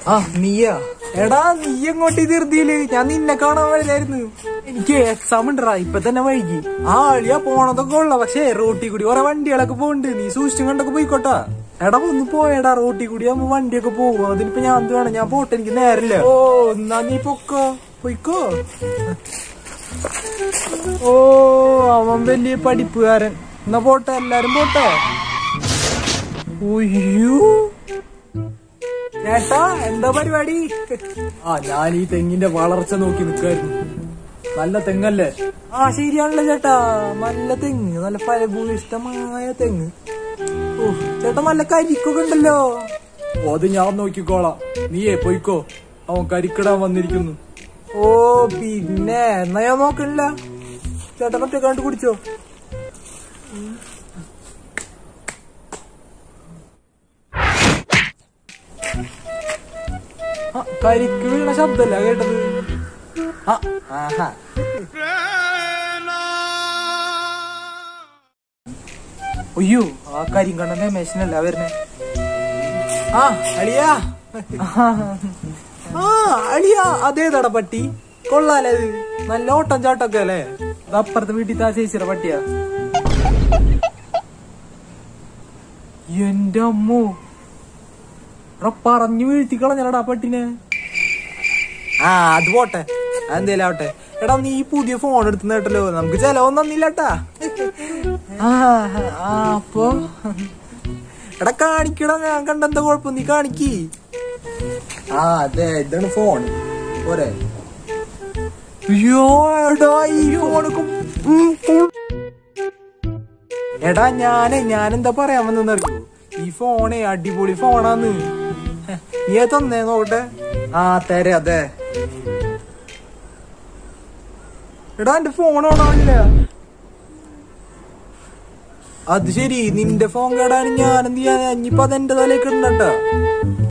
ആ നീയാ എടാ നീ എങ്ങോട്ട് തീർത്തിയില് ഞാൻ നിന്നെ കാണാൻ വരില്ലായിരുന്നു എനിക്ക് എക്സാം ഉണ്ടടാ ഇപ്പൊ തന്നെ വൈകി ആ അളിയാ പോണതൊക്കെ ഉള്ള പക്ഷേ റോട്ടി കൂടി കുറെ വണ്ടികളൊക്കെ പോണ്ട് നീ സൂക്ഷിച്ചും കണ്ടൊക്കെ പോയിക്കോട്ടാ എടാ ഒന്ന് പോയടാ റോട്ടി കൂടി ആകുമ്പോ വണ്ടിയൊക്കെ പോകും അതിനിപ്പോ ഞാൻ എന്ത് വേണം ഞാൻ പോട്ടെ എനിക്ക് നേരില്ല ഓ എന്നാ നീ പൊക്കോ പൊയ്ക്കോ ഓ അവൻ വലിയ പഠിപ്പുകാരൻ എന്നാ പോട്ടെ എല്ലാരും പോട്ടെ ഉയ്യോ ചേട്ടാ എന്താ പരിപാടി ആ ഞാൻ ഈ തെങ്ങിന്റെ വളർച്ച നോക്കി നിൽക്കായിരുന്നു നല്ല തെങ്ങല്ലേ ആ ശരിയാണല്ലോ ചേട്ടാ നല്ല തെങ്ങ് നല്ല ഫലഭൂയിഷ്ടമായ തെങ്ങ് ഓ ചേട്ടാ നല്ല കരിക്കൊക്കെ ഉണ്ടല്ലോ ഓ അത് ഞാൻ നോക്കിക്കോളാം നീയേ പോയിക്കോ അവൻ കരിക്കിടാൻ വന്നിരിക്കുന്നു ഓ പിന്നെ എന്നാ ഞാൻ നോക്കണില്ല ചേട്ടൻ ഒറ്റ കണ്ടു കുടിച്ചോ ആ, കരിക്ക് വീണ ശബ്ദല്ല കേട്ടത് ആ, ആഹാ. അയ്യോ ആ കരിങ്കണ്ണന്റെ മെഷീനല്ല വരുന്നേ ആ അളിയാ ആ അളിയാ അതേതാടാ പട്ടി കൊള്ളാലേ അത് നല്ല ഓട്ടം ചാട്ടൊക്കെ അല്ലേ അത് അപ്പുറത്തെ വീട്ടിൽ താ ചേച്ചിയുടെ പട്ടിയാ എന്റെ അമ്മോ എടാ പറഞ്ഞു വീഴ്ത്തി കളഞ്ഞടാ പട്ടിനെ ആ അത് പോട്ടെ എന്തേലും ആവട്ടെ എടാ നീ പുതിയ ഫോൺ എടുത്തു കേട്ടല്ലോ നമുക്ക് ചെലവൊന്നും തന്നില്ലട്ടാ ആ ആ, അപ്പൊ എടാ കാണിക്കടാ ഞാൻ കണ്ടെന്താ കുഴപ്പം നീ കാണിക്കി ആ അതെ ഇതാണ് ഫോൺ പോരെ അയ്യോ എടാ ഈ ഫോണൊക്കെ ഉം, ഉം. എടാ ഞാനേ ഞാനെന്താ പറയാൻ വന്നെന്നറിയോ ഈ ഫോണേ അടിപൊളി ഫോണാന്ന് ഹെ, നീ അത് തന്നേ നോക്കട്ടെ ആ തരെ അതെ എടാ എന്റെ ഫോൺ ഓണാവില്ല അത് ശരി നിന്റെ ഫോൺ കേടാണ് ഞാൻ എന്ത് ചെയ്യാൻ ഇനിയിപ്പൊ അതെന്റെ തലേക്ക് ഇടണ്ടട്ടാ